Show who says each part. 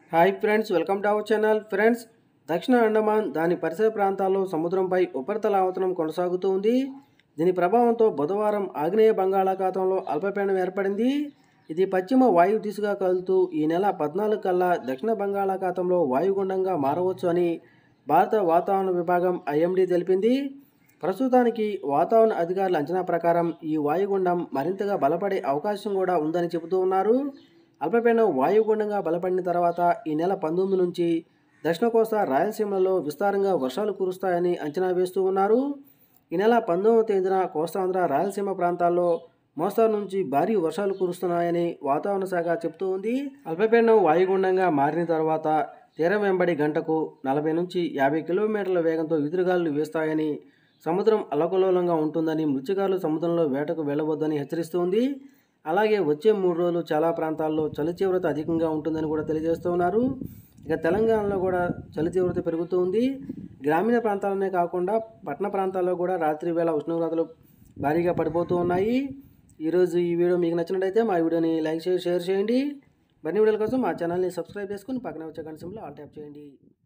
Speaker 1: hi friends welcome to our channel friends దక్షిణ అండమాన్ దాని పరిసర ప్రాంతాల్లో సముద్రంపై ఉపరితల ఆవర్తనం కొనసాగుతూ ఉంది దీని ప్రభావంతో బుధవారం ఆగ్నేయ బంగాళాఖాతంలో అల్పపీడనం ఏర్పడింది ఇది పశ్చిమ వాయు దిశగా కదులుతూ ఈ నెల పద్నాలుగు కల్లా దక్షిణ బంగాళాఖాతంలో వాయుగుండంగా మారవచ్చు అని భారత వాతావరణ విభాగం ఐఎండీ తెలిపింది ప్రస్తుతానికి వాతావరణ అధికారుల అంచనా ప్రకారం ఈ వాయుగుండం మరింతగా బలపడే అవకాశం కూడా ఉందని చెబుతూ ఉన్నారు అల్పపీడనం వాయుగుండంగా బలపడిన తర్వాత ఈ నెల పంతొమ్మిది నుంచి దక్షిణ కోస్తా రాయలసీమలలో విస్తారంగా వర్షాలు కురుస్తాయని అంచనా వేస్తూ ఉన్నారు ఈ నెల పంతొమ్మిదవ తేదీన కోస్తాంధ్ర రాయలసీమ ప్రాంతాల్లో మోస్తారు నుంచి భారీ వర్షాలు కురుస్తున్నాయని వాతావరణ శాఖ చెబుతూ ఉంది అల్పపీడనం వాయుగుండంగా మారిన తర్వాత తీరం వెంబడి గంటకు నలభై నుంచి యాభై కిలోమీటర్ల వేగంతో ఎదురుగాలు వీస్తాయని సముద్రం అల్లకల్లోలంగా ఉంటుందని మృత్యుగాలు సముద్రంలో వేటకు వెళ్ళవద్దని హెచ్చరిస్తుంది అలాగే వచ్చే మూడు రోజులు చాలా ప్రాంతాల్లో చలి తీవ్రత అధికంగా ఉంటుందని కూడా తెలియజేస్తూ ఉన్నారు ఇక తెలంగాణలో కూడా చలి తీవ్రత పెరుగుతూ ఉంది గ్రామీణ ప్రాంతాలనే కాకుండా పట్టణ ప్రాంతాల్లో కూడా రాత్రి వేళ ఉష్ణోగ్రతలు భారీగా పడిపోతూ ఉన్నాయి ఈరోజు ఈ వీడియో మీకు నచ్చినట్టయితే మా వీడియోని లైక్ చేసి షేర్ చేయండి మరిన్ని వీడియోల కోసం మా ఛానల్ని సబ్స్క్రైబ్ చేసుకుని పక్కన వచ్చే గంట సింబల్ ఆల్ ట్యాప్ చేయండి